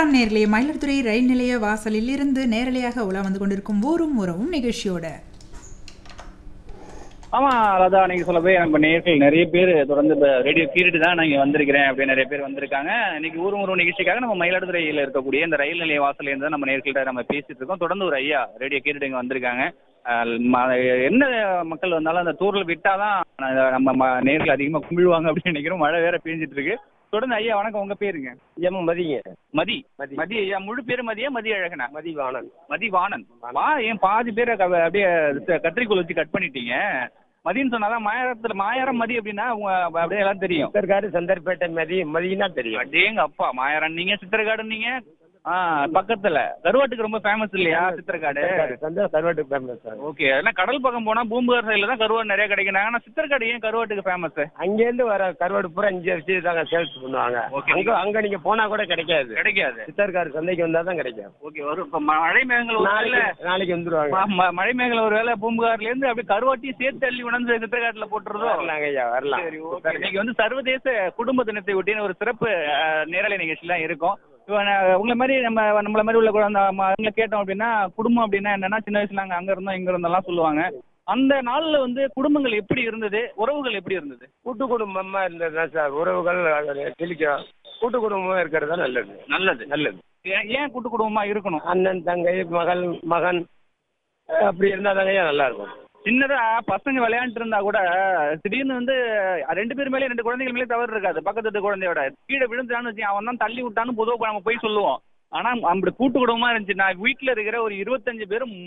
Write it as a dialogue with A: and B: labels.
A: வணக்கம் நேர்களே மயிலாடுதுறை ரயில் நிலைய வாசலில் இருந்து நேரலையாக உலா வந்து கொண்டிருக்கும் ஊரும் உறவும் நிகழ்ச்சியோட
B: ஆமா அதான் நீங்க சொல்ல போய் நம்ம நேர்கள் நிறைய பேர் தொடர்ந்து இப்போ ரேடியோ கேட்டுட்டு தான் நான் இங்க வந்திருக்கிறேன் அப்படின்னு நிறைய பேர் வந்திருக்காங்க இன்னைக்கு ஊர் ஒரு நிகழ்ச்சிக்காக நம்ம மயிலாடுதுறையில் இருக்கக்கூடிய இந்த ரயில் நிலைய வாசல்ல இருந்து தான் நம்ம நேர்கள்ட்ட நம்ம பேசிட்டு இருக்கோம் தொடர்ந்து ஒரு ஐயா ரேடியோ கேட்டுட்டு இங்க வந்திருக்காங்க அஹ் ம- என்ன மக்கள் வந்தாலும் அந்த தூரில் விட்டாதான் நம்ம ம- நேர்கள் அதிகமா கும்பிடுவாங்க அப்படின்னு நினைக்கிறோம் மழை வேற பெஞ்சிட்டு இருக்கு தொடர்ந்து ஐயா வணக்கம் உங்க பேருங்க
C: எம் மதிங்க
B: மதி
C: மதி.
B: மதி ஐயா முழு பேரு மதியா மதி அழகனா
C: மதிவாணன்
B: மதி வாணன் வா ஏன் பாதி பேரை க- அப்படியே கத்திரிக்கோல் வச்சு கட் பண்ணிட்டீங்க மதின்னு சொன்னாதான் மாயாரத்துல மாயாரம் மதி அப்படின்னா உங்க அப்படியே எல்லாம் தெரியும்
C: சித்தர்காடு சந்தர்பேட்டை மதி மதினா தெரியும்
B: அடேங்க அப்பா மாயாரம் நீங்க சித்திரக்காடு நீங்க ஆ பக்கத்துல கருவாட்டுக்கு ரொம்ப ஃபேமஸ் இல்லையா சித்திரக்காடு
C: சந்தர் கருவாட்டு ஃபேமஸ் சார்
B: ஓகே அதெல்லாம் கடல் பக்கம் போனா பூம்புகார் சைடுல தான் கருவாடு நிறைய கிடைக்கிறாங்க ஆனா சித்திரக்காடு ஏன் கருவாட்டுக்கு ஃபேமஸ்
C: அங்கேருந்து வர கருவாடு பூரா இங்கே வச்சு தாங்க சேல்ஸ் பண்ணுவாங்க
B: Okay.
C: அங்க அங்க நீங்க போனா கூட கிடைக்காது
B: கிடைக்காது
C: சித்தர்காடு சந்தைக்கு வந்தா தான் கிடைக்கும்
B: ஓகே வரும் இப்ப மழை மேகங்கள் ஒரு வேளை
C: நாளைக்கு நாளைக்கு வந்துருவாங்க
B: ம- ம- மழை மேகங்கள் ஒரு வேளை பூம்புகார்ல இருந்து அப்படியே கருவாட்டியும் சேர்த்து தள்ளி உணர்ந்து சித்திரக்காட்டுல போட்டுறதோ
C: வரலாங்க ஐயா வரலாம்
B: சரி ஓகே இன்னைக்கு வந்து சர்வதேச குடும்ப தினத்தை ஒட்டின ஒரு சிறப்பு அஹ், நேரலை நிகழ்ச்சிலாம் இருக்கும் இப்போ நான் உங்களை மாதிரி நம்ம நம்மள மாதிரி உள்ள குழந்தை ம- அவங்கள கேட்டோம் அப்படின்னா குடும்பம் அப்படின்னா என்னன்னா சின்ன வயசுல நாங்க அங்க இருந்தோம் இங்க இருந்தோம்லாம் சொல்லுவாங்க அந்த நாள்ல வந்து குடும்பங்கள் எப்படி இருந்தது உறவுகள் எப்படி இருந்தது
C: கூட்டு குடும்பமா இருந்ததுதான் சார் உறவுகள் தெளிக்கும் கூட்டு குடும்பமா இருக்கிறது தான் நல்லது
B: நல்லது
C: நல்லது
B: ஏன் ஏன் கூட்டு குடும்பமா இருக்கணும்
C: அண்ணன் தங்கை மகள் மகன் அஹ் அப்படி இருந்தா தாங்க ஐயா நல்லா இருக்கும்
B: சின்னதா பசங்க விளையாண்டுட்டு இருந்தா கூட திடீர்னு வந்து அஹ், ரெண்டு பேர் மேலே ரெண்டு குழந்தைகள் மேலே தவறு இருக்காது பக்கத்து வீட்டு குழந்தையோட கீழே விழுந்தான்னு வச்சு அவன் தான் தள்ளி விட்டான்னு பொதுவாக நம்ம போய் சொல்லுவோம் ஆனா அப்படி கூட்டு குடும்பமா இருந்துச்சு நான் வீட்டுல இருக்கிற ஒரு இருபத்தஞ்சு பேரும்